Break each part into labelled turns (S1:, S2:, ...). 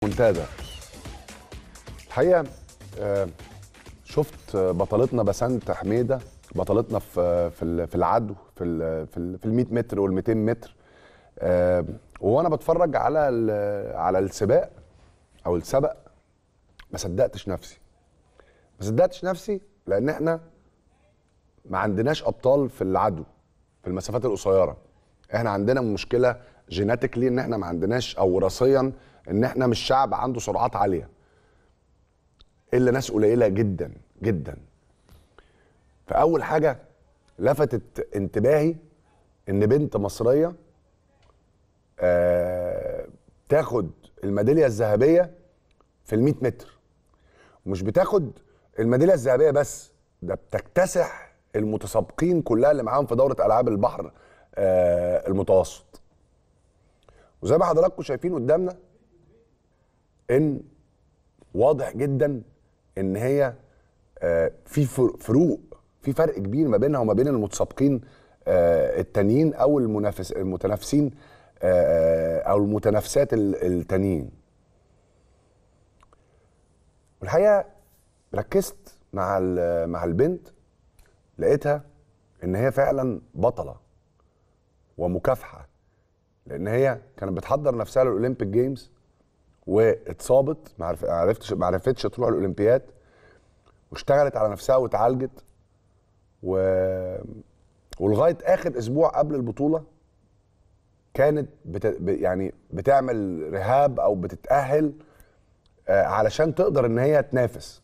S1: منتدى الحقيقه آه، شفت بطلتنا بسنت حميده بطلتنا في في ال- في العدو في ال في ال في ال 100 متر وال 200 متر آه، وانا بتفرج على ال- على السباق او السبق ما صدقتش نفسي ما صدقتش نفسي لان احنا ما عندناش ابطال في العدو في المسافات القصيره احنا عندنا مشكله جيناتيكلي ان احنا ما عندناش او وراثيا ان احنا مش شعب عنده سرعات عاليه الا ناس قليله جدا جدا فاول حاجه لفتت انتباهي ان بنت مصريه آه تاخد الميداليه الذهبيه في ال 100 متر ومش بتاخد الميداليه الذهبيه بس ده بتكتسح المتسابقين كلها اللي معاهم في دوره العاب البحر آه المتوسط وزي ما حضراتكم شايفين قدامنا ان واضح جدا ان هي آه في فر- فروق في فرق كبير ما بينها وما بين المتسابقين آه التانيين او المنافس المتنافسين آه او المتنافسات ال- التانيين والحقيقه ركزت مع ال- مع البنت لقيتها ان هي فعلا بطله ومكافحه لان هي كانت بتحضر نفسها للاولمبيك جيمز واتصابت ما عرف- عرفتش ما عرفتش تروح الاولمبياد واشتغلت على نفسها واتعالجت و... ولغايه اخر اسبوع قبل البطوله كانت بت... ب- يعني بتعمل رهاب او بتتاهل آه، علشان تقدر ان هي تنافس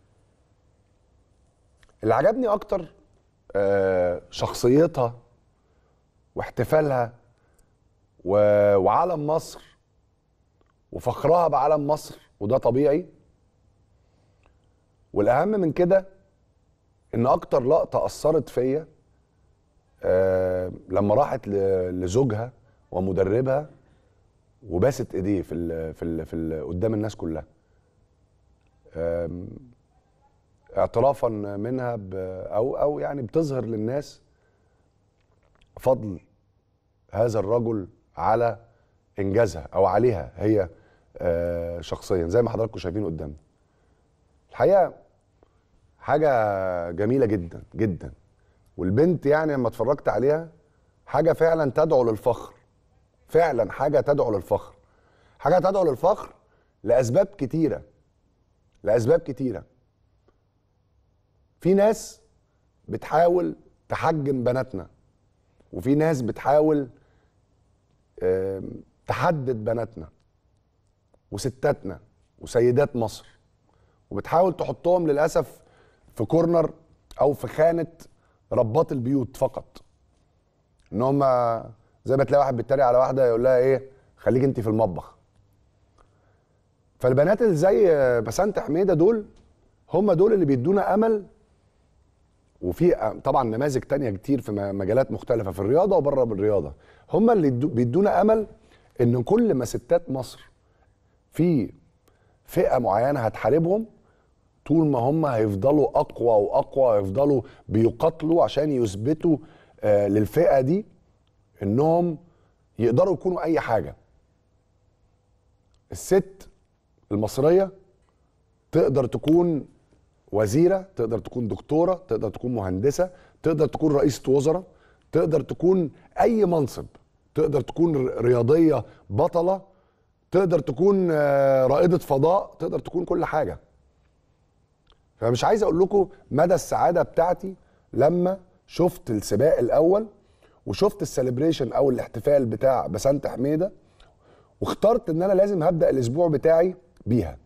S1: اللي عجبني اكتر آه، شخصيتها واحتفالها و... وعلم مصر وفخرها بعلم مصر وده طبيعي والاهم من كده ان اكتر لقطه اثرت فيا آه لما راحت ل- لزوجها ومدربها وباست ايديه في ال في ال في ال قدام الناس كلها آم، اعترافا منها ب او او يعني بتظهر للناس فضل هذا الرجل على انجازها او عليها هي آه، شخصيا زي ما حضراتكم شايفين قدامنا الحقيقه حاجه جميله جدا جدا والبنت يعني لما اتفرجت عليها حاجه فعلا تدعو للفخر فعلا حاجه تدعو للفخر حاجه تدعو للفخر لاسباب كتيره لاسباب كتيره في ناس بتحاول تحجم بناتنا وفي ناس بتحاول آم، تحدد بناتنا وستاتنا وسيدات مصر وبتحاول تحطهم للاسف في كورنر او في خانه ربات البيوت فقط ان هم زي ما تلاقي واحد بيتريق على واحده يقول لها ايه خليك انت في المطبخ فالبنات اللي زي بسنت حميده دول هم دول اللي بيدونا امل وفي طبعا نماذج تانية كتير في م- مجالات مختلفة في الرياضة وبره الرياضة هم اللي يدو- بيدونا أمل إن كل ما ستات مصر في فئة معينة هتحاربهم طول ما هم هيفضلوا أقوى وأقوى هيفضلوا بيقاتلوا عشان يثبتوا آه للفئة دي إنهم يقدروا يكونوا أي حاجة الست المصرية تقدر تكون وزيره تقدر تكون دكتوره تقدر تكون مهندسه تقدر تكون رئيسه وزراء تقدر تكون اي منصب تقدر تكون ر- رياضيه بطله تقدر تكون آه، رائده فضاء تقدر تكون كل حاجه فمش عايز اقول لكم مدى السعاده بتاعتي لما شفت السباق الاول وشفت السليبريشن او الاحتفال بتاع بسنت حميده واخترت ان انا لازم هبدا الاسبوع بتاعي بيها